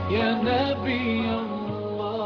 يا نبي الله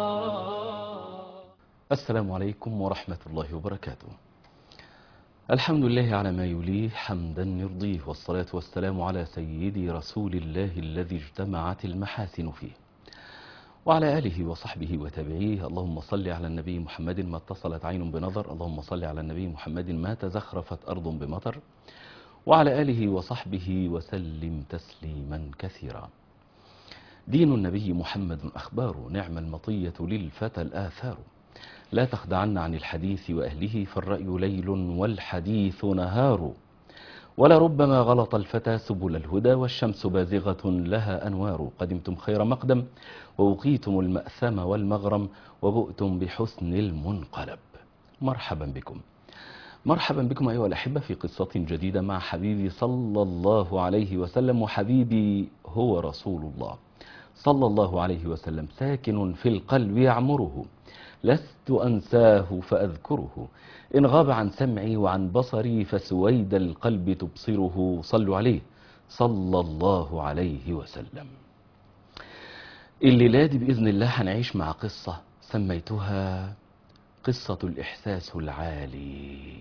السلام عليكم ورحمة الله وبركاته الحمد لله على ما يليه حمدا يرضيه والصلاة والسلام على سيدي رسول الله الذي اجتمعت المحاسن فيه وعلى آله وصحبه وتابعيه اللهم صل على النبي محمد ما اتصلت عين بنظر اللهم صل على النبي محمد ما تزخرفت أرض بمطر وعلى آله وصحبه وسلم تسليما كثيرا دين النبي محمد أخبار نعم المطية للفتى الآثار لا تخدعن عن الحديث وأهله فالرأي ليل والحديث نهار ولربما غلط الفتى سبل الهدى والشمس بازغة لها أنوار قدمتم خير مقدم ووقيتم المأثم والمغرم وبؤتم بحسن المنقلب مرحبا بكم مرحبا بكم أيها الأحبة في قصة جديدة مع حبيبي صلى الله عليه وسلم وحبيبي هو رسول الله صلى الله عليه وسلم ساكن في القلب يعمره لست أنساه فأذكره إن غاب عن سمعي وعن بصري فسويد القلب تبصره صلوا عليه صلى الله عليه وسلم الليلة دي بإذن الله هنعيش مع قصة سميتها قصة الإحساس العالي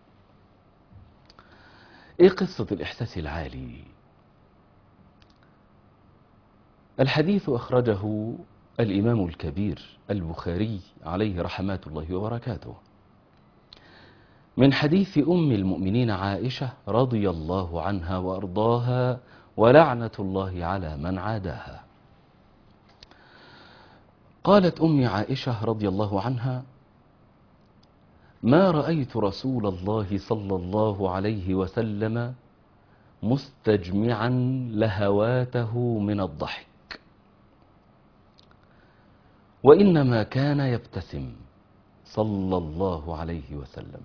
إيه قصة الإحساس العالي الحديث أخرجه الإمام الكبير البخاري عليه رحمات الله وبركاته من حديث أم المؤمنين عائشة رضي الله عنها وأرضاها ولعنة الله على من عاداها قالت أم عائشة رضي الله عنها ما رأيت رسول الله صلى الله عليه وسلم مستجمعا لهواته من الضحك وإنما كان يبتسم صلى الله عليه وسلم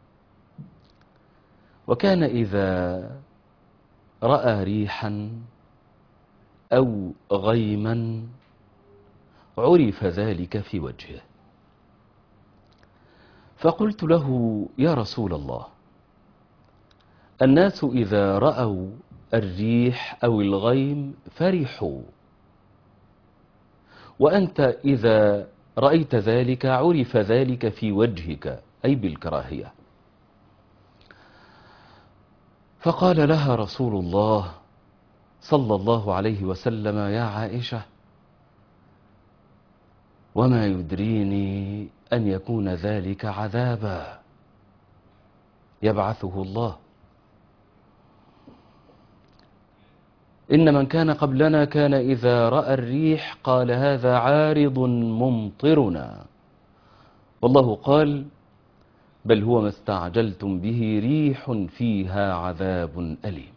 وكان إذا رأى ريحا أو غيما عرف ذلك في وجهه فقلت له يا رسول الله الناس إذا رأوا الريح أو الغيم فرحوا وأنت إذا رأيت ذلك عرف ذلك في وجهك أي بالكراهية فقال لها رسول الله صلى الله عليه وسلم يا عائشة وما يدريني أن يكون ذلك عذابا يبعثه الله إن من كان قبلنا كان إذا رأى الريح قال هذا عارض ممطرنا والله قال بل هو ما استعجلتم به ريح فيها عذاب أليم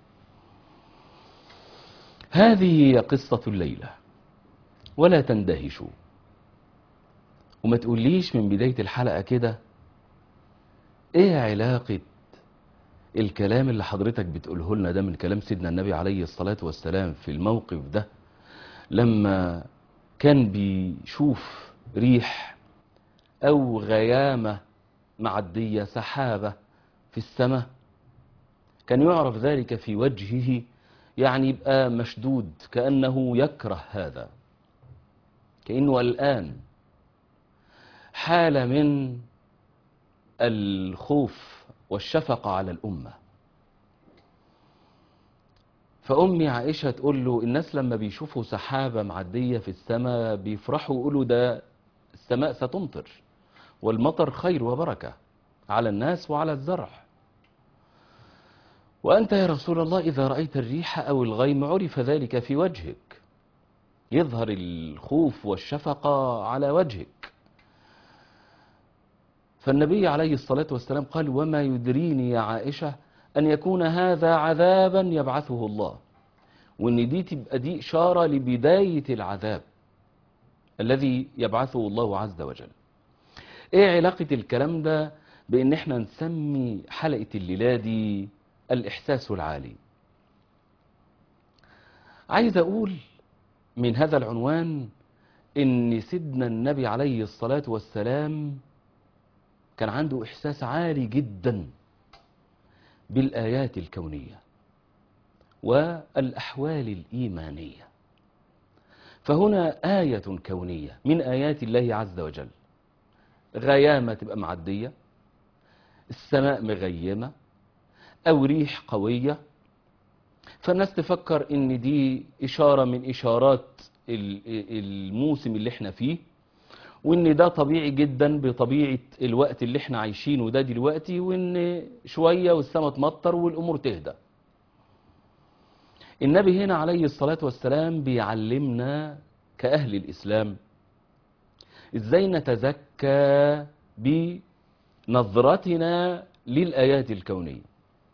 هذه هي قصة الليلة ولا تندهشوا وما تقوليش من بداية الحلقة كده ايه علاقة الكلام اللي حضرتك بتقوله لنا ده من كلام سيدنا النبي عليه الصلاة والسلام في الموقف ده لما كان بيشوف ريح أو غيامة معدية سحابة في السماء كان يعرف ذلك في وجهه يعني يبقى مشدود كأنه يكره هذا كأنه الآن حالة من الخوف والشفقة على الأمة فأمي عائشة تقول له الناس لما بيشوفوا سحابة معدية في السماء بيفرحوا يقولوا ده السماء ستمطر والمطر خير وبركة على الناس وعلى الزرع وأنت يا رسول الله إذا رأيت الريح أو الغيم عرف ذلك في وجهك يظهر الخوف والشفقة على وجهك فالنبي عليه الصلاة والسلام قال وما يدريني يا عائشة أن يكون هذا عذابا يبعثه الله وأن دي تبقى دي إشارة لبداية العذاب الذي يبعثه الله عز وجل إيه علاقة الكلام ده بأن احنا نسمي حلقة الليلة دي الإحساس العالي عايز أقول من هذا العنوان إن سيدنا النبي عليه الصلاة والسلام كان عنده إحساس عالي جدا بالآيات الكونية والأحوال الإيمانية فهنا آية كونية من آيات الله عز وجل غيامة تبقى معدية السماء مغيمة أو ريح قوية فالناس تفكر إن دي إشارة من إشارات ال- الموسم اللي احنا فيه وإن ده طبيعي جدا بطبيعة الوقت اللي احنا عايشينه ده دلوقتي وإن شوية والسماء تمطر والأمور تهدى النبي هنا عليه الصلاة والسلام بيعلمنا كأهل الإسلام إزاي نتزكى بنظرتنا للآيات الكونية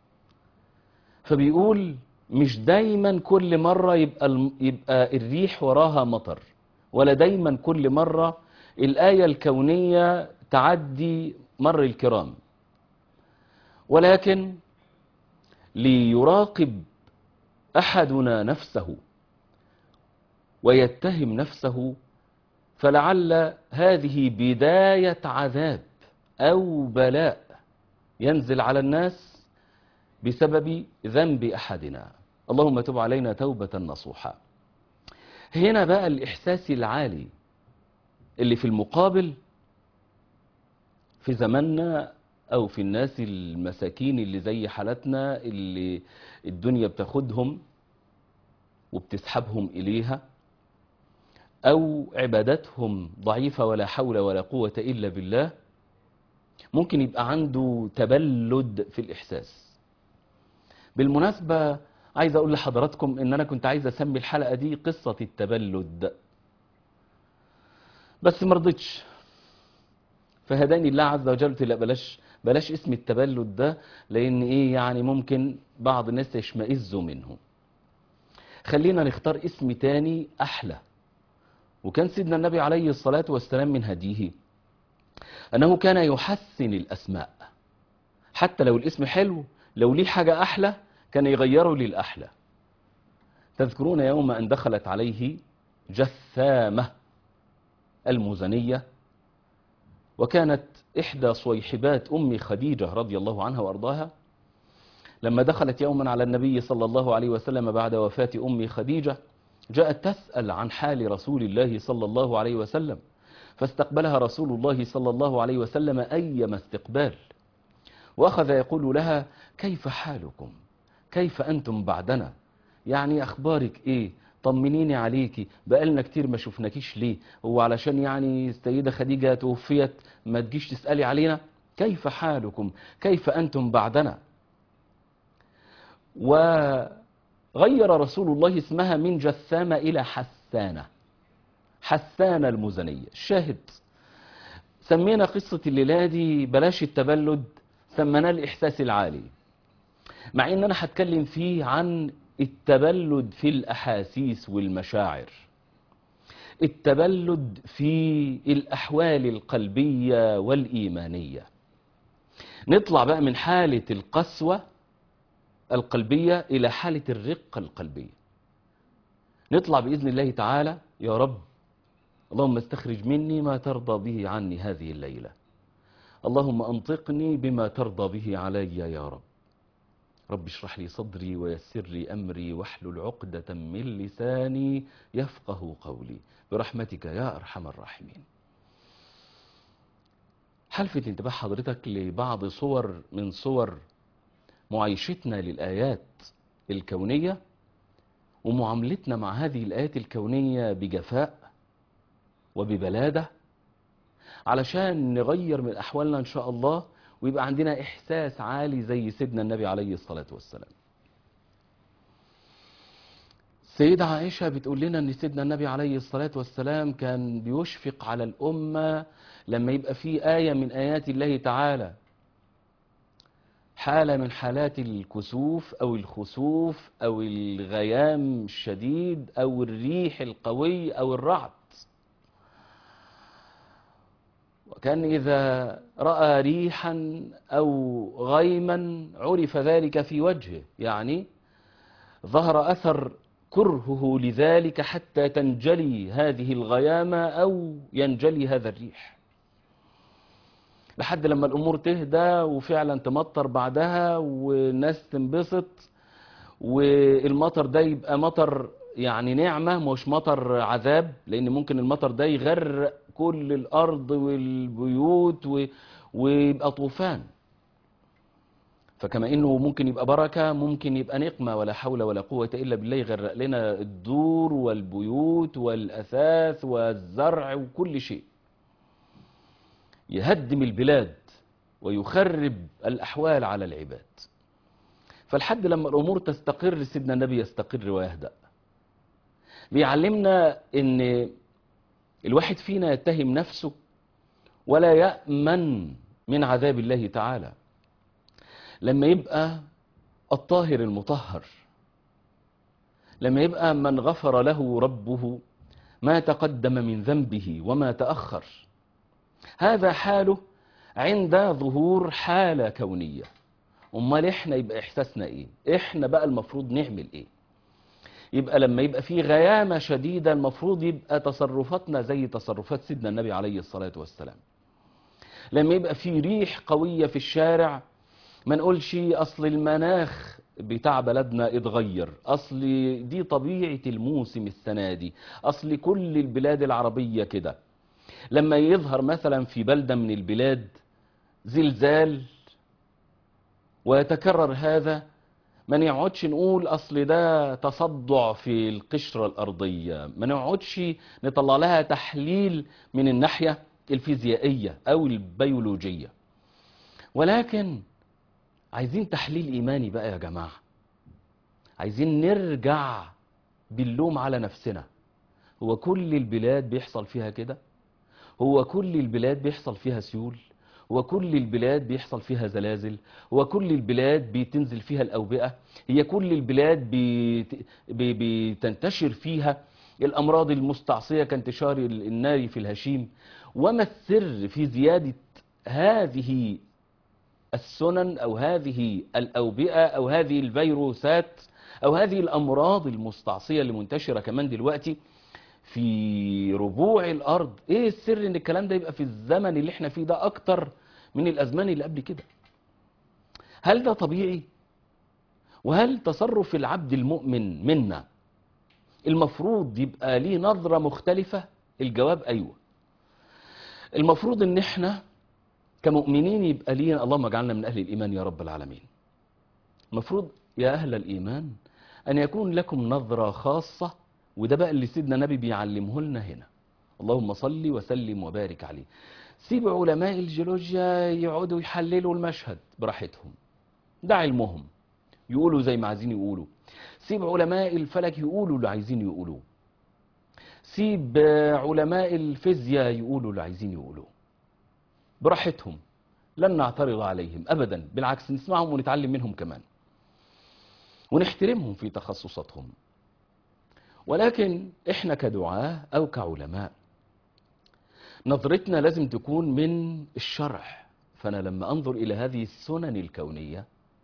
فبيقول مش دايما كل مرة يبقى, الم- يبقى الريح وراها مطر ولا دايما كل مرة الآية الكونية تعدي مر الكرام ولكن ليراقب أحدنا نفسه ويتهم نفسه فلعل هذه بداية عذاب أو بلاء ينزل على الناس بسبب ذنب أحدنا اللهم تب علينا توبة نصوحا هنا بقى الإحساس العالي اللي في المقابل في زماننا أو في الناس المساكين اللي زي حالتنا اللي الدنيا بتاخدهم وبتسحبهم إليها أو عباداتهم ضعيفة ولا حول ولا قوة إلا بالله ممكن يبقى عنده تبلد في الإحساس بالمناسبة عايز أقول لحضراتكم إن أنا كنت عايز أسمي الحلقة دي قصة التبلد بس مرضتش فهداني الله عز وجل قلت لا بلاش بلاش اسم التبلد ده لأن إيه يعني ممكن بعض الناس يشمئزوا منه خلينا نختار اسم تاني أحلى وكان سيدنا النبي عليه الصلاة والسلام من هديه أنه كان يحسن الأسماء حتى لو الاسم حلو لو ليه حاجة أحلى كان يغيره للأحلى تذكرون يوم أن دخلت عليه جثامة المزنية وكانت إحدى صويحبات أم خديجة رضي الله عنها وأرضاها لما دخلت يوما على النبي صلى الله عليه وسلم بعد وفاة أم خديجة جاءت تسأل عن حال رسول الله صلى الله عليه وسلم فاستقبلها رسول الله صلى الله عليه وسلم أيما استقبال وأخذ يقول لها كيف حالكم كيف أنتم بعدنا يعني أخبارك إيه طمنيني عليكي بقالنا كتير ما شفناكيش ليه هو علشان يعني السيدة خديجة توفيت ما تجيش تسألي علينا كيف حالكم كيف أنتم بعدنا وغير رسول الله اسمها من جثامة إلى حسانة حسانة المزنية الشاهد سمينا قصة الليلة دي بلاش التبلد سميناه الإحساس العالي مع إن أنا هتكلم فيه عن التبلد في الأحاسيس والمشاعر التبلد في الأحوال القلبية والإيمانية نطلع بقى من حالة القسوة القلبية إلى حالة الرقة القلبية نطلع بإذن الله تعالى يا رب اللهم استخرج مني ما ترضى به عني هذه الليلة اللهم أنطقني بما ترضى به علي يا رب رب اشرح لي صدري ويسر لي أمري واحلل عقدة من لساني يفقه قولي برحمتك يا أرحم الراحمين حلفت انتباه حضرتك لبعض صور من صور معايشتنا للآيات الكونية ومعاملتنا مع هذه الآيات الكونية بجفاء وببلادة علشان نغير من أحوالنا إن شاء الله ويبقى عندنا إحساس عالي زي سيدنا النبي عليه الصلاة والسلام سيدة عائشة بتقول لنا أن سيدنا النبي عليه الصلاة والسلام كان بيشفق على الأمة لما يبقى في آية من آيات الله تعالى حالة من حالات الكسوف أو الخسوف أو الغيام الشديد أو الريح القوي أو الرعد وكان إذا رأى ريحا أو غيما عرف ذلك في وجهه يعني ظهر أثر كرهه لذلك حتى تنجلي هذه الغيامة أو ينجلي هذا الريح لحد لما الأمور تهدى وفعلا تمطر بعدها والناس تنبسط والمطر ده يبقى مطر يعني نعمة مش مطر عذاب لأن ممكن المطر ده يغرق كل الأرض والبيوت و... ويبقى طوفان فكما انه ممكن يبقى بركة ممكن يبقى نقمة ولا حول ولا قوة الا بالله يغرق لنا الدور والبيوت والاثاث والزرع وكل شيء يهدم البلاد ويخرب الاحوال على العباد فالحد لما الامور تستقر سيدنا النبي يستقر ويهدأ بيعلمنا ان الواحد فينا يتهم نفسه ولا يأمن من عذاب الله تعالى لما يبقى الطاهر المطهر لما يبقى من غفر له ربه ما تقدم من ذنبه وما تأخر هذا حاله عند ظهور حالة كونية امال احنا يبقى احساسنا ايه احنا بقى المفروض نعمل ايه يبقى لما يبقى في غيامة شديدة المفروض يبقى تصرفاتنا زي تصرفات سيدنا النبي عليه الصلاة والسلام لما يبقى في ريح قوية في الشارع ما نقولش اصل المناخ بتاع بلدنا اتغير اصل دي طبيعة الموسم السنة دي اصل كل البلاد العربية كده لما يظهر مثلا في بلدة من البلاد زلزال ويتكرر هذا ما نقعدش نقول اصل ده تصدع في القشرة الارضية ما نقعدش نطلع لها تحليل من الناحية الفيزيائية او البيولوجية ولكن عايزين تحليل ايماني بقى يا جماعة عايزين نرجع باللوم على نفسنا هو كل البلاد بيحصل فيها كده هو كل البلاد بيحصل فيها سيول هو كل البلاد بيحصل فيها زلازل هو كل البلاد بتنزل فيها الأوبئة هي كل البلاد بت... ب... بتنتشر فيها الأمراض المستعصية كانتشار النار في الهشيم وما السر في زيادة هذه السنن أو هذه الأوبئة أو هذه الفيروسات أو هذه الأمراض المستعصية اللي منتشرة كمان دلوقتي في ربوع الأرض إيه السر إن الكلام ده يبقى في الزمن اللي احنا فيه ده أكتر من الأزمان اللي قبل كده هل ده طبيعي وهل تصرف العبد المؤمن منا المفروض يبقى ليه نظرة مختلفة الجواب أيوة المفروض ان احنا كمؤمنين يبقى لينا اللهم اجعلنا من اهل الايمان يا رب العالمين المفروض يا اهل الايمان ان يكون لكم نظرة خاصة وده بقى اللي سيدنا نبي بيعلمه لنا هنا اللهم صل وسلم وبارك عليه سيب علماء الجيولوجيا يقعدوا يحللوا المشهد براحتهم ده علمهم يقولوا زي ما عايزين يقولوا سيب علماء الفلك يقولوا اللي عايزين يقولوه سيب علماء الفيزياء يقولوا اللي عايزين يقولوه براحتهم لن نعترض عليهم ابدا بالعكس نسمعهم ونتعلم منهم كمان ونحترمهم في تخصصاتهم ولكن احنا كدعاة او كعلماء نظرتنا لازم تكون من الشرع فانا لما انظر الى هذه السنن الكونية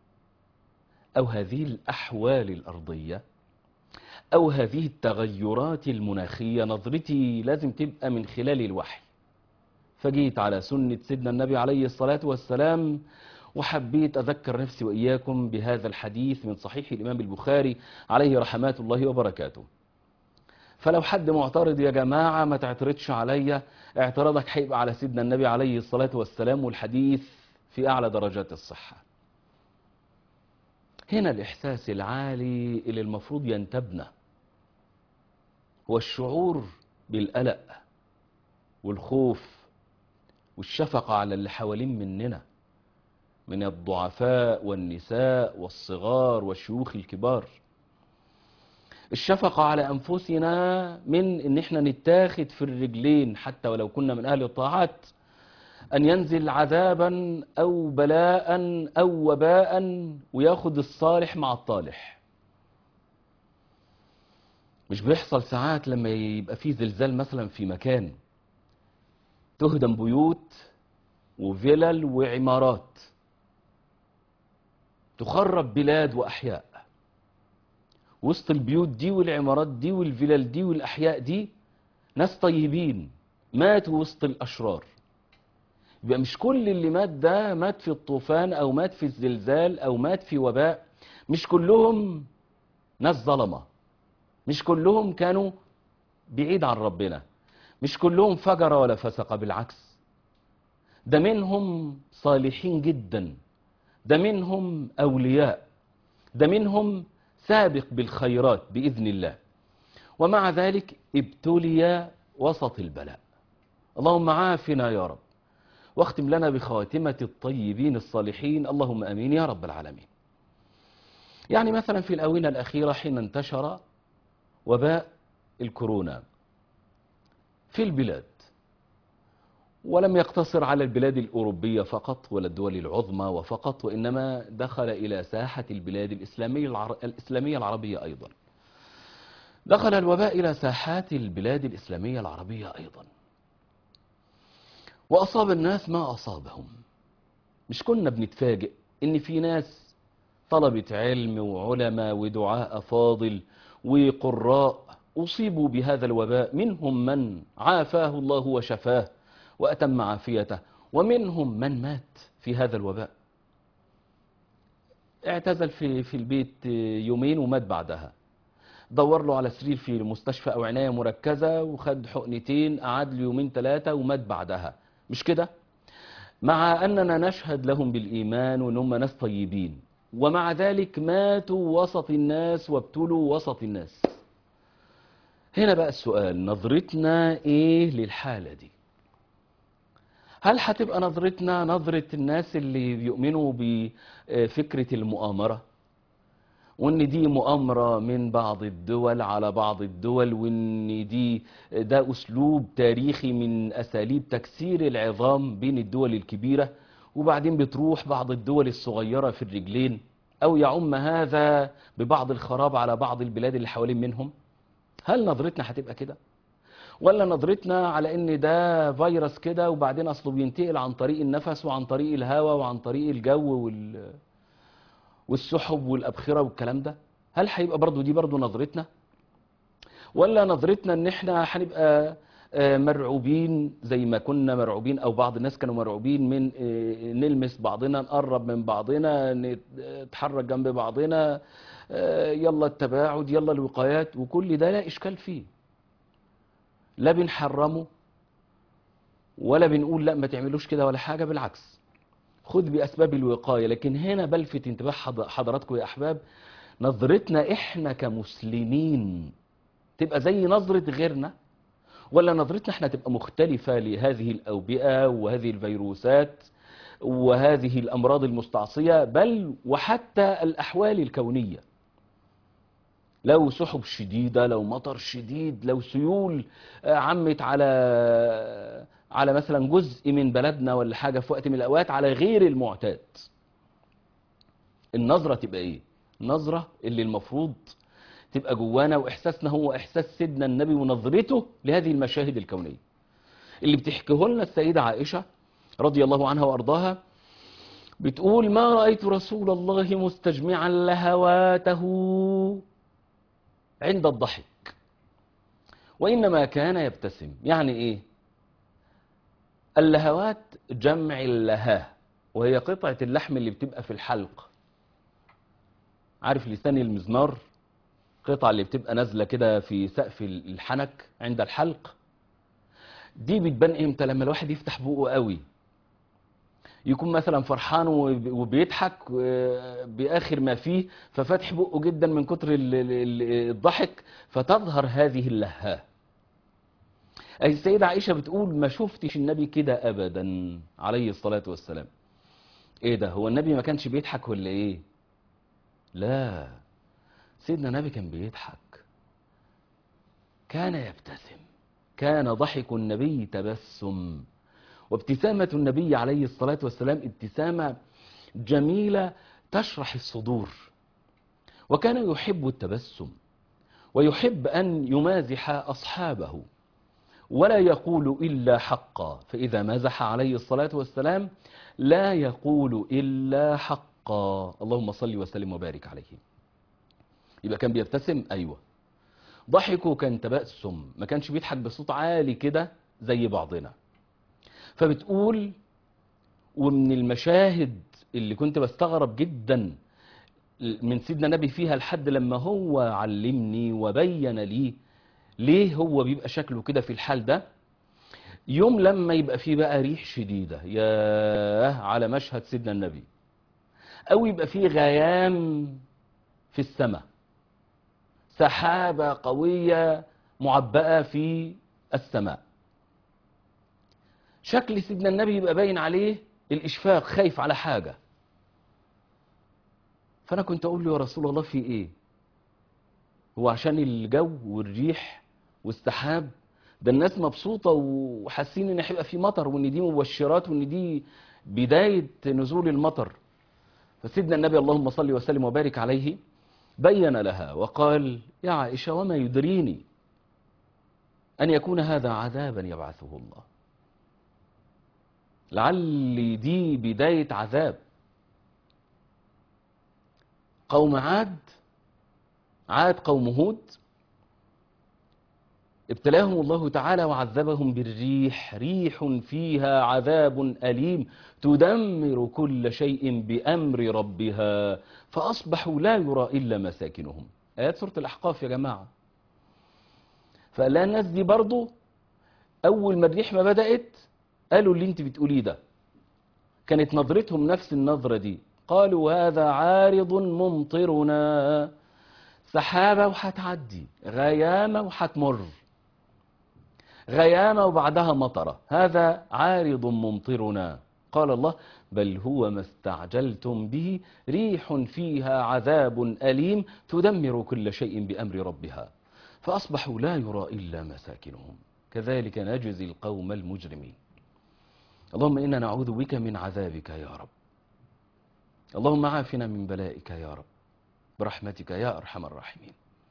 او هذه الاحوال الارضية او هذه التغيرات المناخية نظرتي لازم تبقى من خلال الوحي فجيت على سنة سيدنا النبي عليه الصلاة والسلام وحبيت أذكر نفسي وإياكم بهذا الحديث من صحيح الإمام البخاري عليه رحمات الله وبركاته فلو حد معترض يا جماعة ما تعترضش عليا اعتراضك هيبقى على سيدنا النبي عليه الصلاة والسلام والحديث في أعلى درجات الصحة هنا الإحساس العالي اللي المفروض ينتبنا هو الشعور بالقلق والخوف والشفقة على اللي حوالين مننا من الضعفاء والنساء والصغار والشيوخ الكبار الشفقة على أنفسنا من إن إحنا نتاخد في الرجلين حتى ولو كنا من أهل الطاعات أن ينزل عذابا أو بلاء أو وباء وياخد الصالح مع الطالح مش بيحصل ساعات لما يبقى فيه زلزال مثلا في مكان تهدم بيوت وفلل وعمارات تخرب بلاد وأحياء وسط البيوت دي والعمارات دي والفلل دي والأحياء دي ناس طيبين ماتوا وسط الأشرار يبقى مش كل اللي مات ده مات في الطوفان أو مات في الزلزال أو مات في وباء مش كلهم ناس ظلمة مش كلهم كانوا بعيد عن ربنا مش كلهم فجر ولا فسق بالعكس ده منهم صالحين جدا ده منهم أولياء ده منهم سابق بالخيرات بإذن الله ومع ذلك ابتلي وسط البلاء اللهم عافنا يا رب واختم لنا بخاتمة الطيبين الصالحين اللهم أمين يا رب العالمين يعني مثلا في الآونة الأخيرة حين انتشر وباء الكورونا في البلاد ولم يقتصر على البلاد الأوروبية فقط ولا الدول العظمى وفقط وإنما دخل إلى ساحة البلاد الإسلامية, العر... الإسلامية العربية أيضا دخل الوباء إلى ساحات البلاد الإسلامية العربية أيضا وأصاب الناس ما أصابهم مش كنا بنتفاجئ إن في ناس طلبة علم وعلماء ودعاء فاضل وقراء أصيبوا بهذا الوباء منهم من عافاه الله وشفاه وأتم عافيته ومنهم من مات في هذا الوباء اعتزل في في البيت يومين ومات بعدها دور له على سرير في مستشفى أو عناية مركزة وخد حقنتين قعد له يومين ثلاثة ومات بعدها مش كده مع أننا نشهد لهم بالإيمان وأنهم ناس طيبين ومع ذلك ماتوا وسط الناس وابتلوا وسط الناس هنا بقى السؤال نظرتنا ايه للحالة دي هل هتبقى نظرتنا نظرة الناس اللي بيؤمنوا بفكرة المؤامرة وان دي مؤامرة من بعض الدول على بعض الدول وان دي ده اسلوب تاريخي من اساليب تكسير العظام بين الدول الكبيرة وبعدين بتروح بعض الدول الصغيرة في الرجلين او يعم هذا ببعض الخراب على بعض البلاد اللي حوالين منهم هل نظرتنا هتبقى كده ولا نظرتنا على ان ده فيروس كده وبعدين اصله بينتقل عن طريق النفس وعن طريق الهواء وعن طريق الجو وال والسحب والابخره والكلام ده هل هيبقى برضو دي برضو نظرتنا ولا نظرتنا ان احنا هنبقى آه، مرعوبين زي ما كنا مرعوبين او بعض الناس كانوا مرعوبين من آه، نلمس بعضنا نقرب من بعضنا نتحرك جنب بعضنا آه، يلا التباعد يلا الوقايات وكل ده لا اشكال فيه لا بنحرمه ولا بنقول لا ما تعملوش كده ولا حاجة بالعكس خذ بأسباب الوقاية لكن هنا بلفت انتباه حض- حضراتكم يا أحباب نظرتنا إحنا كمسلمين تبقى زي نظرة غيرنا ولا نظرتنا احنا تبقى مختلفة لهذه الأوبئة وهذه الفيروسات وهذه الأمراض المستعصية بل وحتى الأحوال الكونية لو سحب شديدة لو مطر شديد لو سيول آه، عمت على على مثلا جزء من بلدنا ولا حاجة في وقت من الأوقات على غير المعتاد النظرة تبقى ايه النظرة اللي المفروض تبقى جوانا وإحساسنا هو إحساس سيدنا النبي ونظرته لهذه المشاهد الكونية اللي بتحكيه لنا السيدة عائشة رضي الله عنها وأرضاها بتقول ما رأيت رسول الله مستجمعا لهواته عند الضحك وإنما كان يبتسم يعني إيه اللهوات جمع اللهاه وهي قطعة اللحم اللي بتبقى في الحلق عارف لسان المزمار قطعة اللي بتبقى نازلة كده في سقف الحنك عند الحلق دي بتبان امتى لما الواحد يفتح بقه قوي يكون مثلا فرحان وب- وبيضحك آه، بآخر ما فيه ففاتح بقه جدا من كتر ال- ال- ال- الضحك فتظهر هذه اللهاه أي السيدة عائشة بتقول ما شفتش النبي كده أبدا عليه الصلاة والسلام إيه ده هو النبي ما كانش بيضحك ولا إيه لا سيدنا النبي كان بيضحك كان يبتسم كان ضحك النبي تبسم وابتسامة النبي عليه الصلاة والسلام ابتسامة جميلة تشرح الصدور وكان يحب التبسم ويحب أن يمازح أصحابه ولا يقول إلا حقا فإذا مزح عليه الصلاة والسلام لا يقول إلا حقا اللهم صل وسلم وبارك عليه يبقى كان بيبتسم أيوة ضحكه كان تبسم ما كانش بيضحك بصوت عالي كده زي بعضنا فبتقول ومن المشاهد اللي كنت بستغرب جدا من سيدنا النبي فيها لحد لما هو علمني وبين لي ليه هو بيبقى شكله كده في الحال ده يوم لما يبقى فيه بقى ريح شديدة ياه على مشهد سيدنا النبي أو يبقى فيه غيام في السماء سحابة قوية معبأة في السماء شكل سيدنا النبي يبقى باين عليه الإشفاق خايف على حاجة فأنا كنت أقول له يا رسول الله في إيه هو عشان الجو والريح والسحاب ده الناس مبسوطة وحاسين إن هيبقى في مطر وإن دي مبشرات وإن دي بداية نزول المطر فسيدنا النبي اللهم صل وسلم وبارك عليه بين لها وقال يا عائشة وما يدريني أن يكون هذا عذابا يبعثه الله لعل دي بداية عذاب قوم عاد عاد قوم هود ابتلاهم الله تعالى وعذبهم بالريح ريح فيها عذاب أليم تدمر كل شيء بأمر ربها فأصبحوا لا يرى إلا مساكنهم آيات سورة الأحقاف يا جماعة فلا الناس دي برضو أول ما الريح ما بدأت قالوا اللي انت بتقوليه ده كانت نظرتهم نفس النظرة دي قالوا هذا عارض ممطرنا سحابة وهتعدي غيامة وهتمر غيامة وبعدها مطرة هذا عارض ممطرنا قال الله بل هو ما استعجلتم به ريح فيها عذاب أليم تدمر كل شيء بأمر ربها فأصبحوا لا يرى إلا مساكنهم كذلك نجزي القوم المجرمين اللهم إنا نعوذ بك من عذابك يا رب اللهم عافنا من بلائك يا رب برحمتك يا أرحم الراحمين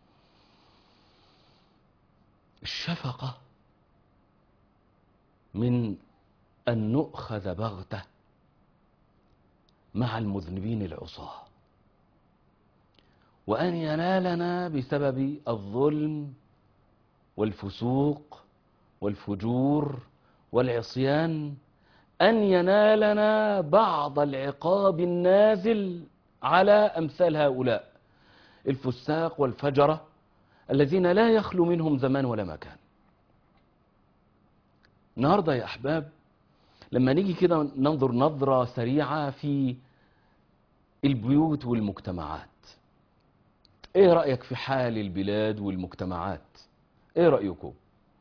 الشفقة من أن نؤخذ بغتة مع المذنبين العصاة وأن ينالنا بسبب الظلم والفسوق والفجور والعصيان أن ينالنا بعض العقاب النازل على أمثال هؤلاء الفساق والفجرة الذين لا يخلو منهم زمان ولا مكان النهاردة يا أحباب لما نيجي كده ننظر نظرة سريعة في البيوت والمجتمعات ايه رأيك في حال البلاد والمجتمعات ايه رأيكم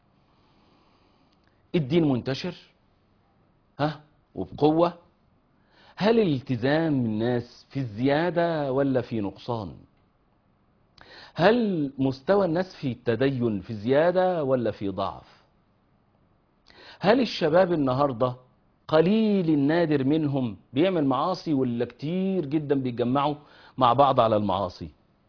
الدين منتشر ها وبقوة هل الالتزام الناس في الزيادة ولا في نقصان هل مستوى الناس في التدين في زيادة ولا في ضعف هل الشباب النهاردة قليل النادر منهم بيعمل معاصي ولا كتير جدا بيتجمعوا مع بعض على المعاصي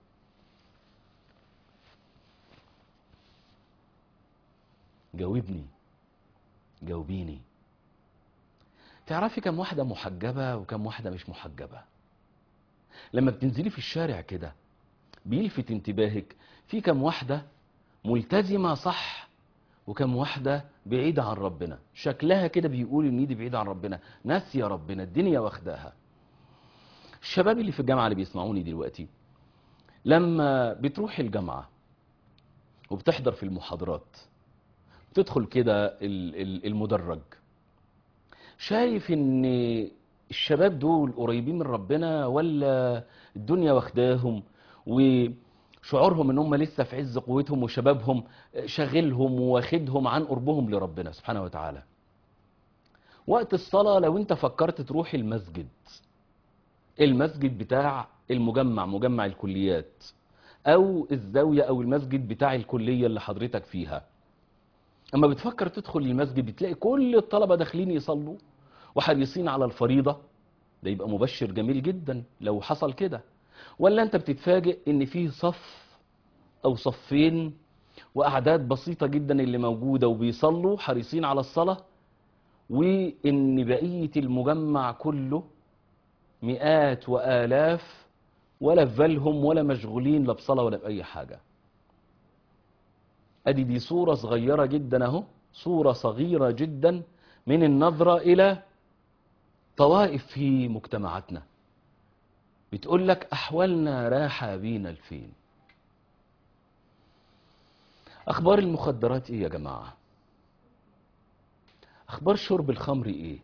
جاوبني جاوبيني تعرفي كم واحدة محجبة وكم واحدة مش محجبة لما بتنزلي في الشارع كده بيلفت انتباهك في كم واحدة ملتزمة صح وكم واحدة بعيدة عن ربنا شكلها كده بيقول ان دي بعيدة عن ربنا ناسية ربنا الدنيا واخداها الشباب اللي في الجامعة اللي بيسمعوني دلوقتي لما بتروح الجامعة وبتحضر في المحاضرات بتدخل كده ال- ال- المدرج شايف ان الشباب دول قريبين من ربنا ولا الدنيا واخداهم وشعورهم ان هم لسه في عز قوتهم وشبابهم شاغلهم واخدهم عن قربهم لربنا سبحانه وتعالى وقت الصلاة لو انت فكرت تروح المسجد المسجد بتاع المجمع مجمع الكليات او الزاوية او المسجد بتاع الكلية اللي حضرتك فيها اما بتفكر تدخل المسجد بتلاقي كل الطلبة داخلين يصلوا وحريصين على الفريضة ده يبقى مبشر جميل جدا لو حصل كده ولا انت بتتفاجئ ان فيه صف او صفين واعداد بسيطة جدا اللي موجودة وبيصلوا حريصين على الصلاة وان بقية المجمع كله مئات والاف ولا في بالهم ولا مشغولين لا بصلاة ولا بأي حاجة ادي دي صورة صغيرة جدا اهو صورة صغيرة جدا من النظرة الى طوائف في مجتمعاتنا بتقول لك أحوالنا راحة بينا لفين أخبار المخدرات إيه يا جماعة أخبار شرب الخمر إيه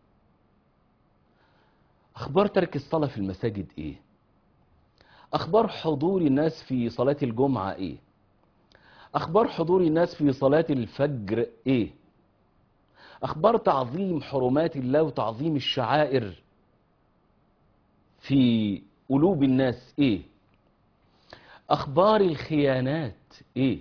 أخبار ترك الصلاة في المساجد إيه أخبار حضور الناس في صلاة الجمعة إيه أخبار حضور الناس في صلاة الفجر إيه أخبار تعظيم حرمات الله وتعظيم الشعائر في قلوب الناس إيه أخبار الخيانات إيه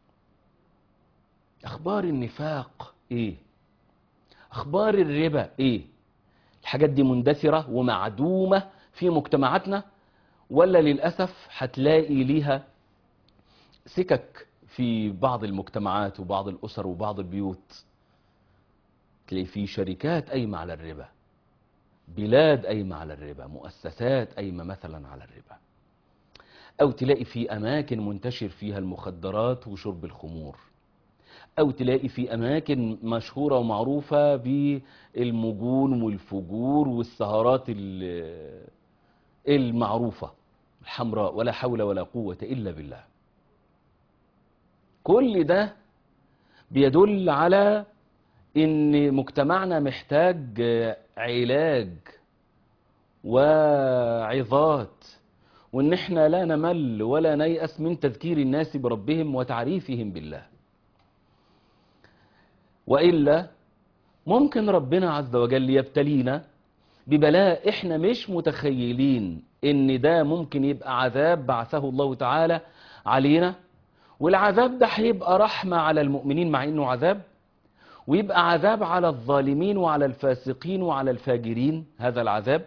أخبار النفاق إيه أخبار الربا إيه الحاجات دي مندثرة ومعدومة في مجتمعاتنا ولا للأسف هتلاقي ليها سكك في بعض المجتمعات وبعض الأسر وبعض البيوت تلاقي في شركات قايمة على الربا بلاد قايمة على الربا مؤسسات قايمة مثلا على الربا أو تلاقي في أماكن منتشر فيها المخدرات وشرب الخمور أو تلاقي في أماكن مشهورة ومعروفة بالمجون والفجور والسهرات ال- المعروفة الحمراء ولا حول ولا قوة إلا بالله كل ده بيدل على ان مجتمعنا محتاج علاج وعظات وان احنا لا نمل ولا نيأس من تذكير الناس بربهم وتعريفهم بالله وإلا ممكن ربنا عز وجل يبتلينا ببلاء احنا مش متخيلين ان ده ممكن يبقى عذاب بعثه الله تعالى علينا والعذاب ده هيبقى رحمة على المؤمنين مع انه عذاب ويبقى عذاب على الظالمين وعلى الفاسقين وعلى الفاجرين هذا العذاب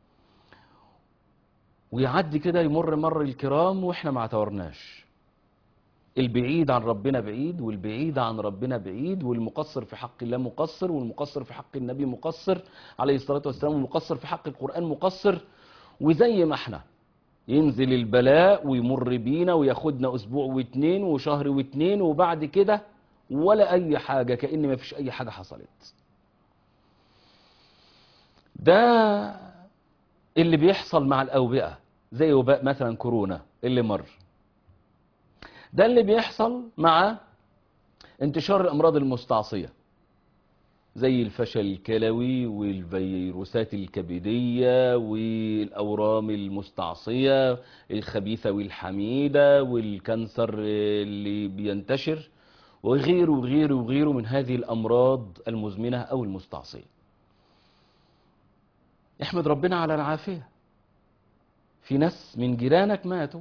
ويعدي كده يمر مر الكرام واحنا ما اعتبرناش البعيد عن ربنا بعيد والبعيد عن ربنا بعيد والمقصر في حق الله مقصر والمقصر في حق النبي مقصر عليه الصلاة والسلام والمقصر في حق القرآن مقصر وزي ما احنا ينزل البلاء ويمر بينا وياخدنا اسبوع واتنين وشهر واتنين وبعد كده ولا اي حاجة كأن ما فيش اي حاجة حصلت ده اللي بيحصل مع الاوبئة زي وباء مثلا كورونا اللي مر ده اللي بيحصل مع انتشار الامراض المستعصية زي الفشل الكلوي والفيروسات الكبدية والأورام المستعصية الخبيثة والحميدة والكانسر اللي بينتشر وغيره وغيره وغيره من هذه الأمراض المزمنة أو المستعصية احمد ربنا على العافية في ناس من جيرانك ماتوا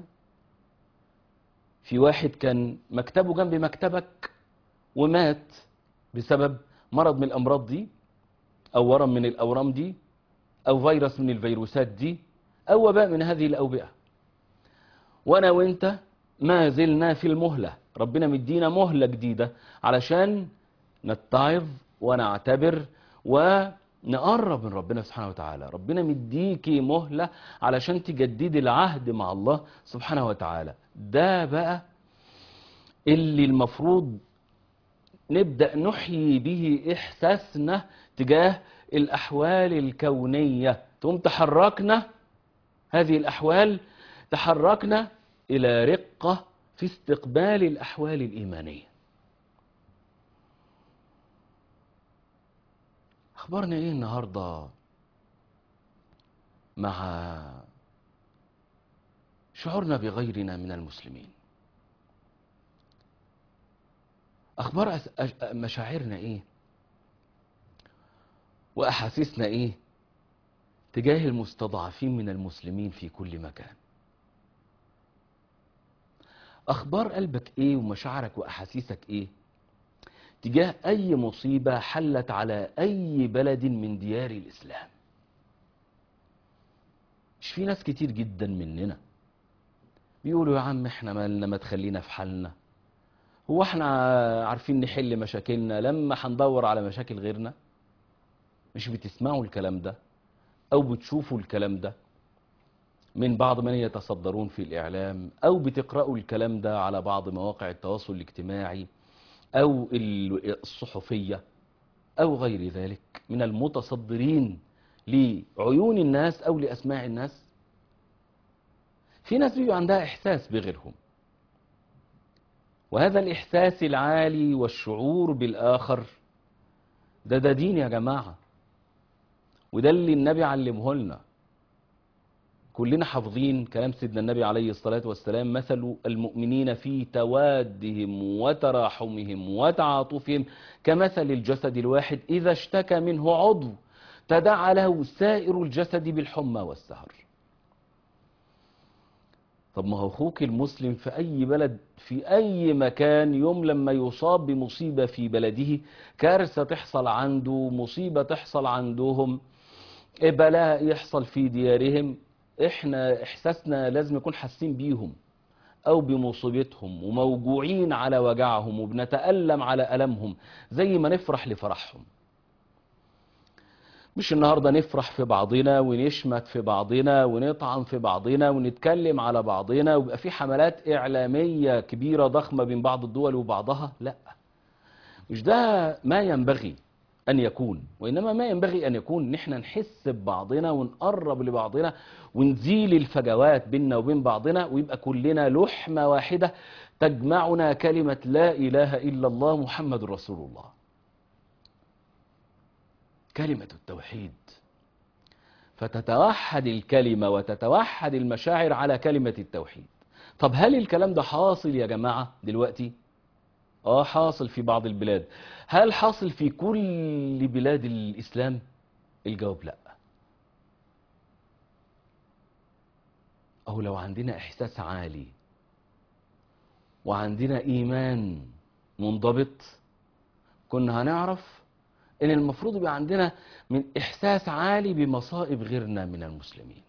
في واحد كان مكتبه جنب مكتبك ومات بسبب مرض من الأمراض دي أو ورم من الأورام دي أو فيروس من الفيروسات دي أو وباء من هذه الأوبئة وأنا وإنت ما زلنا في المهلة ربنا مدينا مهلة جديدة علشان نتعظ ونعتبر ونقرب من ربنا سبحانه وتعالى ربنا مديكي مهلة علشان تجددي العهد مع الله سبحانه وتعالى ده بقى اللي المفروض نبدأ نحيي به إحساسنا تجاه الأحوال الكونية تقوم تحركنا هذه الأحوال تحركنا إلى رقة في استقبال الأحوال الإيمانية أخبارنا إيه النهاردة مع شعورنا بغيرنا من المسلمين أخبار أس- أش- مشاعرنا إيه وأحاسيسنا إيه تجاه المستضعفين من المسلمين في كل مكان أخبار قلبك إيه ومشاعرك وأحاسيسك إيه تجاه أي مصيبة حلت على أي بلد من ديار الإسلام مش في ناس كتير جدا مننا بيقولوا يا عم احنا مالنا ما تخلينا في حالنا هو احنا عارفين نحل مشاكلنا لما هندور على مشاكل غيرنا مش بتسمعوا الكلام ده او بتشوفوا الكلام ده من بعض من يتصدرون في الاعلام او بتقرأوا الكلام ده على بعض مواقع التواصل الاجتماعي او ال- الصحفية او غير ذلك من المتصدرين لعيون الناس او لاسماع الناس في ناس بيبقى عندها إحساس بغيرهم وهذا الإحساس العالي والشعور بالآخر ده ده دين يا جماعة وده اللي النبي علمه لنا كلنا حافظين كلام سيدنا النبي عليه الصلاة والسلام مثل المؤمنين في توادهم وتراحمهم وتعاطفهم كمثل الجسد الواحد إذا اشتكى منه عضو تداعى له سائر الجسد بالحمى والسهر طب ما هو اخوك المسلم في اي بلد في اي مكان يوم لما يصاب بمصيبة في بلده كارثة تحصل عنده مصيبة تحصل عندهم بلاء يحصل في ديارهم احنا احساسنا لازم نكون حاسين بيهم او بمصيبتهم وموجوعين على وجعهم وبنتألم على ألمهم زي ما نفرح لفرحهم مش النهاردة نفرح في بعضنا ونشمت في بعضنا ونطعن في بعضنا ونتكلم على بعضنا ويبقى في حملات إعلامية كبيرة ضخمة بين بعض الدول وبعضها لا مش ده ما ينبغي أن يكون وإنما ما ينبغي أن يكون نحن نحس ببعضنا ونقرب لبعضنا ونزيل الفجوات بيننا وبين بعضنا ويبقى كلنا لحمة واحدة تجمعنا كلمة لا إله إلا الله محمد رسول الله كلمة التوحيد فتتوحد الكلمة وتتوحد المشاعر على كلمة التوحيد طب هل الكلام ده حاصل يا جماعة دلوقتي اه حاصل في بعض البلاد هل حاصل في كل بلاد الإسلام الجواب لا أو لو عندنا إحساس عالي وعندنا إيمان منضبط كنا هنعرف ان المفروض يبقى عندنا من احساس عالي بمصائب غيرنا من المسلمين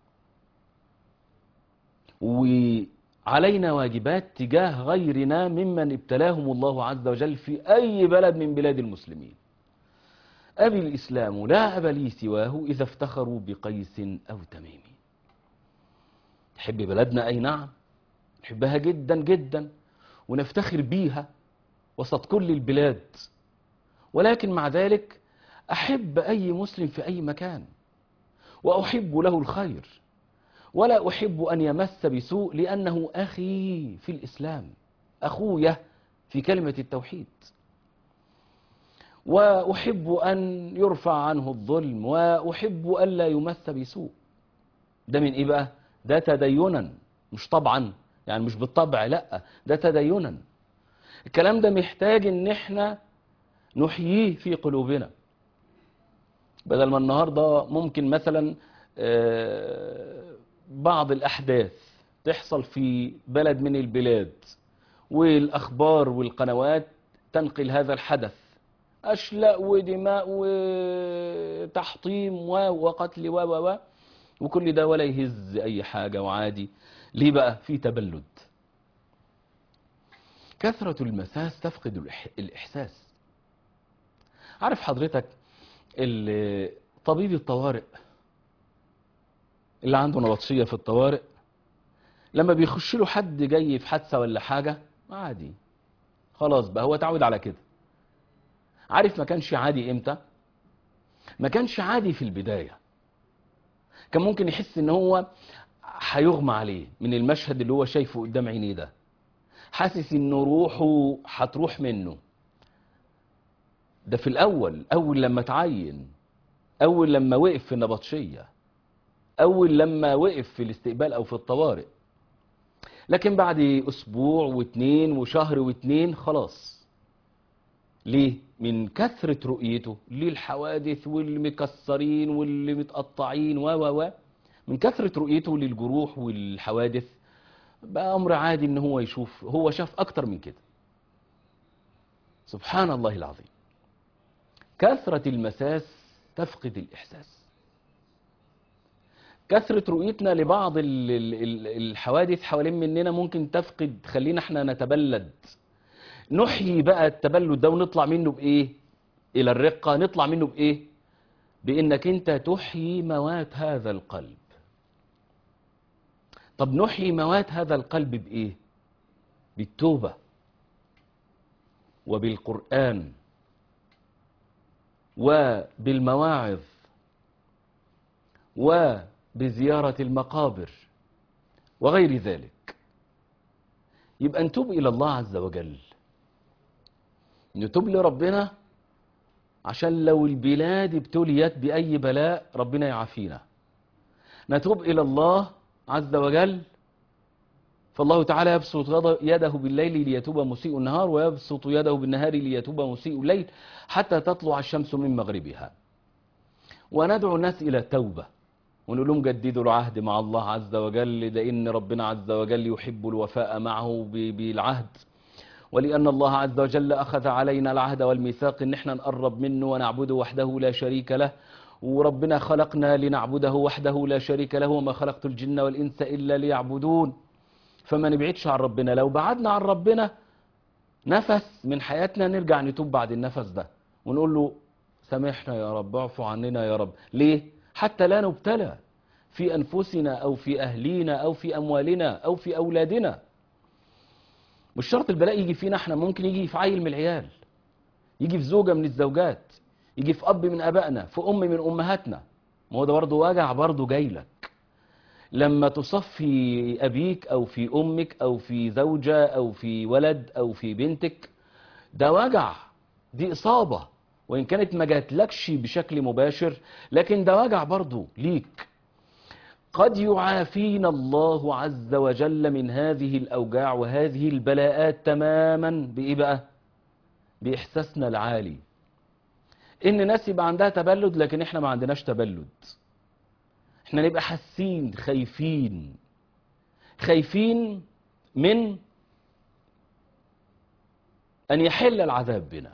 وعلينا واجبات تجاه غيرنا ممن ابتلاهم الله عز وجل في اي بلد من بلاد المسلمين ابي الاسلام لا ابا لي سواه اذا افتخروا بقيس او تميم نحب بلدنا اي نعم نحبها جدا جدا ونفتخر بيها وسط كل البلاد ولكن مع ذلك أحب أي مسلم في أي مكان وأحب له الخير ولا أحب أن يمس بسوء لأنه أخي في الإسلام أخويا في كلمة التوحيد وأحب أن يرفع عنه الظلم وأحب أن لا يمس بسوء ده من إيه بقى؟ ده تدينا مش طبعا يعني مش بالطبع لا ده تدينا الكلام ده محتاج ان احنا نحييه في قلوبنا بدل ما النهاردة ممكن مثلا بعض الأحداث تحصل في بلد من البلاد والأخبار والقنوات تنقل هذا الحدث أشلاء ودماء وتحطيم وقتل و و و وكل ده ولا يهز أي حاجة وعادي ليه بقى في تبلد كثرة المساس تفقد الإحساس عارف حضرتك طبيب الطوارئ اللي عنده نبطشية في الطوارئ لما بيخش له حد جاي في حادثة ولا حاجة عادي خلاص بقى هو اتعود على كده عارف ما كانش عادي امتى ما كانش عادي في البداية كان ممكن يحس ان هو هيغمى عليه من المشهد اللي هو شايفه قدام عينيه ده حاسس ان روحه هتروح منه ده في الأول أول لما تعين أول لما وقف في النبطشية أول لما وقف في الاستقبال أو في الطوارئ لكن بعد أسبوع واتنين وشهر واتنين خلاص ليه؟ من كثرة رؤيته للحوادث واللي مكسرين واللي متقطعين و و و من كثرة رؤيته للجروح والحوادث بقى أمر عادي إن هو يشوف هو شاف أكتر من كده سبحان الله العظيم كثرة المساس تفقد الإحساس كثرة رؤيتنا لبعض الحوادث حوالين مننا ممكن تفقد خلينا احنا نتبلد نحيي بقى التبلد ده ونطلع منه بإيه إلى الرقة نطلع منه بإيه بإنك أنت تحيي موات هذا القلب طب نحيي موات هذا القلب بإيه بالتوبة وبالقرآن وبالمواعظ وبزيارة المقابر وغير ذلك يبقى نتوب إلى الله عز وجل نتوب لربنا عشان لو البلاد ابتليت بأي بلاء ربنا يعافينا نتوب إلى الله عز وجل فالله تعالى يبسط غض- يده بالليل ليتوب مسيء النهار ويبسط يده بالنهار ليتوب مسيء الليل حتى تطلع الشمس من مغربها وندعو الناس إلى التوبة ونقول لهم جددوا العهد مع الله عز وجل لأن ربنا عز وجل يحب الوفاء معه ب- بالعهد ولأن الله عز وجل أخذ علينا العهد والميثاق إن احنا نقرب منه ونعبده وحده لا شريك له وربنا خلقنا لنعبده وحده لا شريك له وما خلقت الجن والإنس إلا ليعبدون فما نبعدش عن ربنا لو بعدنا عن ربنا نفس من حياتنا نرجع نتوب بعد النفس ده ونقول له سامحنا يا رب اعفو عننا يا رب ليه حتى لا نبتلى في أنفسنا أو في أهلينا أو في أموالنا أو في أولادنا مش شرط البلاء يجي فينا احنا ممكن يجي في عيل من العيال يجي في زوجة من الزوجات يجي في أب من أبائنا في أم من أمهاتنا ما هو ده برضه وجع برضه جاي لك لما تصفي أبيك أو في أمك أو في زوجة أو في ولد أو في بنتك ده وجع دي إصابة وإن كانت ما جاتلكش بشكل مباشر لكن ده وجع برضه ليك قد يعافينا الله عز وجل من هذه الأوجاع وهذه البلاءات تماما بإيه بقى؟ بإحساسنا العالي إن ناس يبقى عندها تبلد لكن إحنا ما عندناش تبلد إحنا نبقى حاسين خايفين خايفين من أن يحل العذاب بنا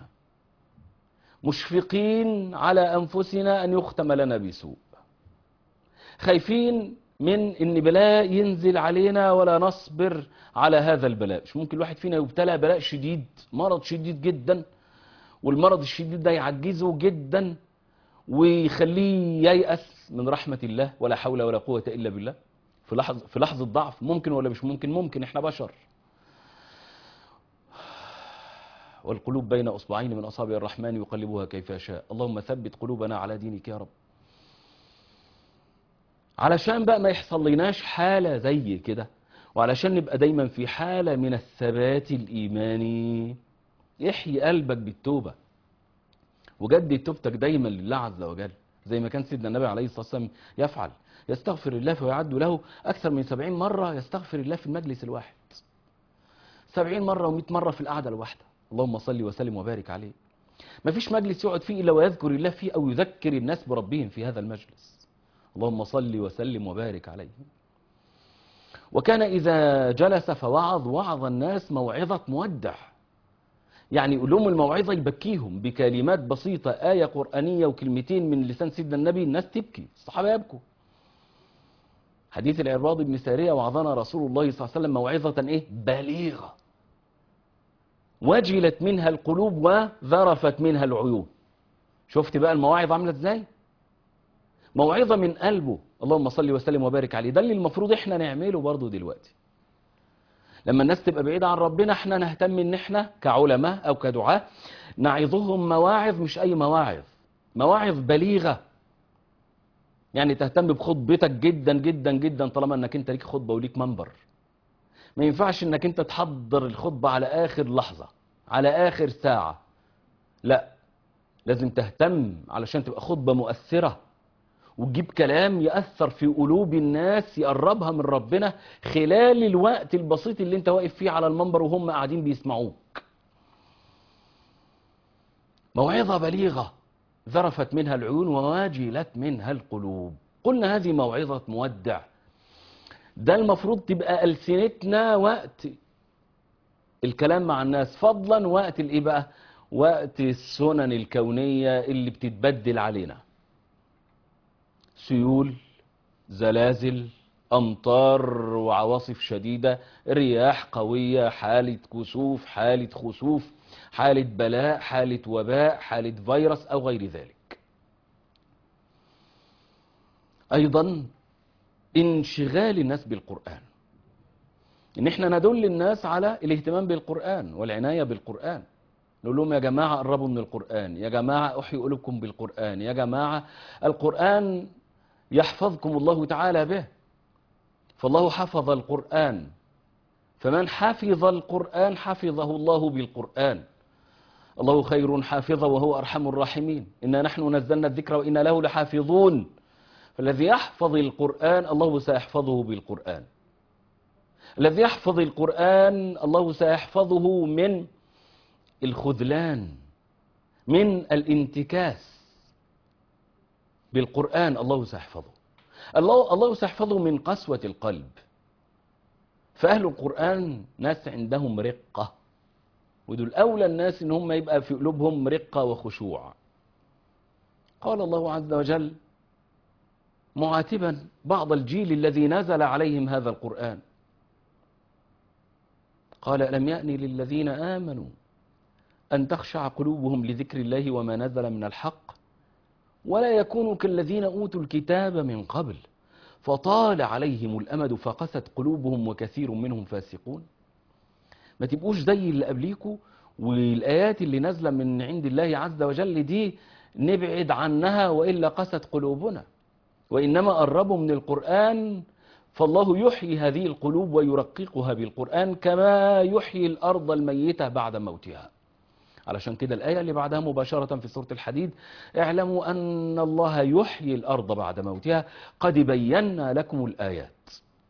مشفقين على أنفسنا أن يختم لنا بسوء خايفين من ان بلاء ينزل علينا ولا نصبر على هذا البلاء مش ممكن الواحد فينا يبتلى بلاء شديد مرض شديد جدا والمرض الشديد ده يعجزه جدا ويخليه ييأس من رحمة الله ولا حول ولا قوة إلا بالله في لحظة في لحظة ضعف ممكن ولا مش ممكن ممكن احنا بشر والقلوب بين أصبعين من أصابع الرحمن يقلبها كيف يشاء اللهم ثبت قلوبنا على دينك يا رب علشان بقى ما يحصل لناش حالة زي كده وعلشان نبقى دايما في حالة من الثبات الإيماني احيي قلبك بالتوبة وجدد توبتك دايما لله عز وجل زي ما كان سيدنا النبي عليه الصلاة والسلام يفعل يستغفر الله فيعد له أكثر من سبعين مرة يستغفر الله في المجلس الواحد سبعين مرة ومئة مرة في القعدة الواحدة اللهم صل وسلم وبارك عليه ما فيش مجلس يقعد فيه إلا ويذكر الله فيه أو يذكر الناس بربهم في هذا المجلس اللهم صل وسلم وبارك عليه وكان إذا جلس فوعظ وعظ الناس موعظة مودع يعني يقول لهم الموعظة يبكيهم بكلمات بسيطة آية قرآنية وكلمتين من لسان سيدنا النبي الناس تبكي الصحابة يبكوا حديث العرباض بن سارية وعظنا رسول الله صلى الله عليه وسلم موعظة إيه بليغة وجلت منها القلوب وذرفت منها العيون شفت بقى المواعظ عاملة ازاي موعظة من قلبه اللهم صل وسلم وبارك عليه ده اللي المفروض احنا نعمله برضو دلوقتي لما الناس تبقى بعيدة عن ربنا احنا نهتم ان احنا كعلماء او كدعاة نعظهم مواعظ مش اي مواعظ مواعظ بليغة يعني تهتم بخطبتك جدا جدا جدا طالما انك انت ليك خطبة وليك منبر ما ينفعش انك انت تحضر الخطبة على اخر لحظة على اخر ساعة لا لازم تهتم علشان تبقى خطبة مؤثرة وتجيب كلام يأثر في قلوب الناس يقربها من ربنا خلال الوقت البسيط اللي انت واقف فيه على المنبر وهم قاعدين بيسمعوك موعظة بليغة ذرفت منها العيون وواجلت منها القلوب قلنا هذه موعظة مودع ده المفروض تبقى ألسنتنا وقت الكلام مع الناس فضلا وقت الايه بقى وقت السنن الكونية اللي بتتبدل علينا سيول زلازل أمطار وعواصف شديدة رياح قوية حالة كسوف حالة خسوف حالة بلاء حالة وباء حالة فيروس أو غير ذلك أيضا انشغال الناس بالقرآن إن احنا ندل الناس على الاهتمام بالقرآن والعناية بالقرآن نقول لهم يا جماعة قربوا من القرآن يا جماعة أحيي قلوبكم بالقرآن يا جماعة القرآن يحفظكم الله تعالى به فالله حفظ القرآن فمن حفظ القرآن حفظه الله بالقرآن الله خير حافظا وهو أرحم الراحمين إنا نحن نزلنا الذكر وإنا له لحافظون فالذي يحفظ القرآن الله سيحفظه بالقرآن الذي يحفظ القرآن الله سيحفظه من الخذلان من الانتكاس بالقرآن الله سيحفظه الله الله سيحفظه من قسوة القلب فأهل القرآن ناس عندهم رقة ودول أولى الناس إن هم يبقى في قلوبهم رقة وخشوع قال الله عز وجل معاتبا بعض الجيل الذي نزل عليهم هذا القرآن قال ألم يأن للذين آمنوا أن تخشع قلوبهم لذكر الله وما نزل من الحق ولا يكونوا كالذين أوتوا الكتاب من قبل فطال عليهم الأمد فقست قلوبهم وكثير منهم فاسقون ما تبقوش زي اللي قبليكوا والآيات اللي نازلة من عند الله عز وجل دي نبعد عنها وإلا قست قلوبنا وإنما قربوا من القرآن فالله يحيي هذه القلوب ويرققها بالقرآن كما يحيي الأرض الميتة بعد موتها علشان كده الآية اللي بعدها مباشرة في سورة الحديد اعلموا أن الله يحيي الأرض بعد موتها قد بينا لكم الآيات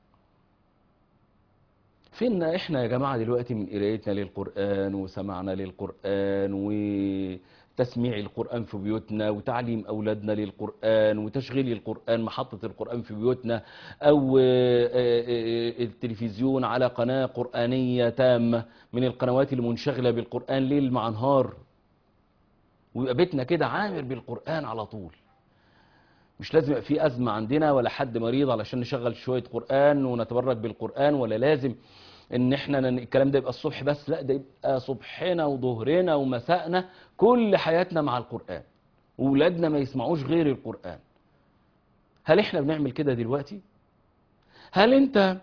فين احنا يا جماعة دلوقتي من قرايتنا للقرآن وسمعنا للقرآن وتسميع القرآن في بيوتنا وتعليم أولادنا للقرآن وتشغيل القرآن محطة القرآن في بيوتنا أو التلفزيون على قناة قرآنية تامة من القنوات المنشغلة بالقرآن ليل مع نهار ويبقى بيتنا كده عامر بالقرآن على طول مش لازم يبقى في أزمة عندنا ولا حد مريض علشان نشغل شوية قرآن ونتبرك بالقرآن ولا لازم ان احنا الكلام ده يبقى الصبح بس لا ده يبقى صبحنا وظهرنا ومسائنا كل حياتنا مع القرآن وولادنا ما يسمعوش غير القرآن هل احنا بنعمل كده دلوقتي هل انت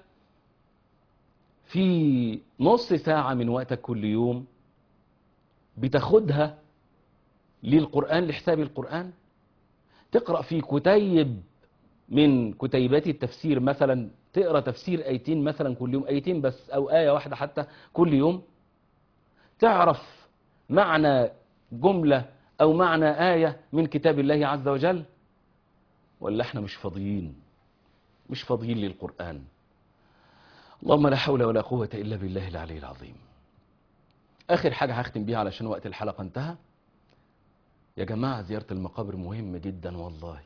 في نص ساعة من وقتك كل يوم بتاخدها للقرآن لحساب القرآن تقرأ في كتيب من كتيبات التفسير مثلا تقرأ تفسير آيتين مثلا كل يوم آيتين بس أو آية واحدة حتى كل يوم تعرف معنى جملة أو معنى آية من كتاب الله عز وجل ولا احنا مش فاضيين مش فاضيين للقرآن اللهم لا حول ولا قوة إلا بالله العلي العظيم آخر حاجة هختم بيها علشان وقت الحلقة انتهى يا جماعة زيارة المقابر مهمة جدا والله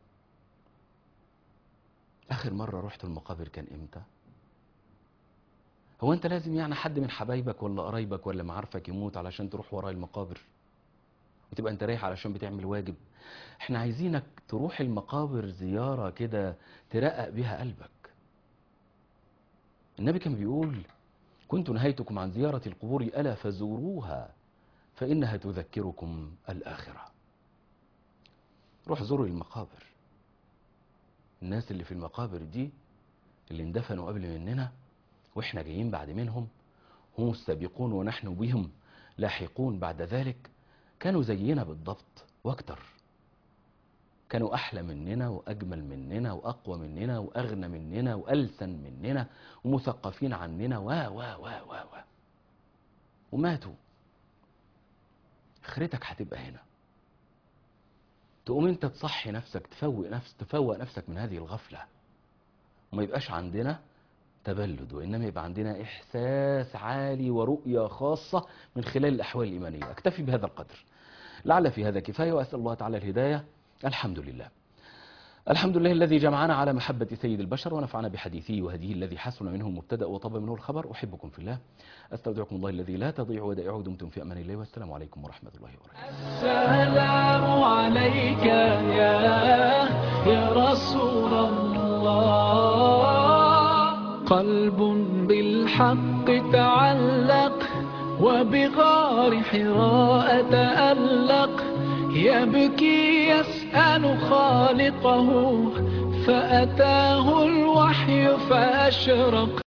آخر مرة رحت المقابر كان إمتى؟ هو أنت لازم يعني حد من حبايبك ولا قرايبك ولا معارفك يموت علشان تروح وراء المقابر وتبقى أنت رايح علشان بتعمل واجب إحنا عايزينك تروح المقابر زيارة كده ترقق بيها قلبك النبي كان بيقول كنت نهيتكم عن زيارة القبور ألا فزوروها فإنها تذكركم الآخرة روح زوروا المقابر الناس اللي في المقابر دي اللي اندفنوا قبل مننا واحنا جايين بعد منهم هم السابقون ونحن بهم لاحقون بعد ذلك كانوا زينا بالضبط واكتر كانوا احلى مننا واجمل مننا واقوى مننا واغنى مننا والسن مننا ومثقفين عننا و و و و و وماتوا اخرتك هتبقى هنا تقوم انت تصحي نفسك تفوق نفس تفوق نفسك من هذه الغفلة وما يبقاش عندنا تبلد وإنما يبقى عندنا إحساس عالي ورؤية خاصة من خلال الأحوال الإيمانية أكتفي بهذا القدر لعل في هذا كفاية وأسأل الله تعالى الهداية الحمد لله الحمد لله الذي جمعنا على محبة سيد البشر ونفعنا بحديثه وهديه الذي حسن منه المبتدأ وطاب منه الخبر أحبكم في الله أستودعكم الله الذي لا تضيع ودائعه دمتم في أمان الله والسلام عليكم ورحمة الله وبركاته السلام عليك يا يا رسول الله قلب بالحق تعلق وبغار حراء تألق يبكي يسأل خالقه فأتاه الوحي فأشرق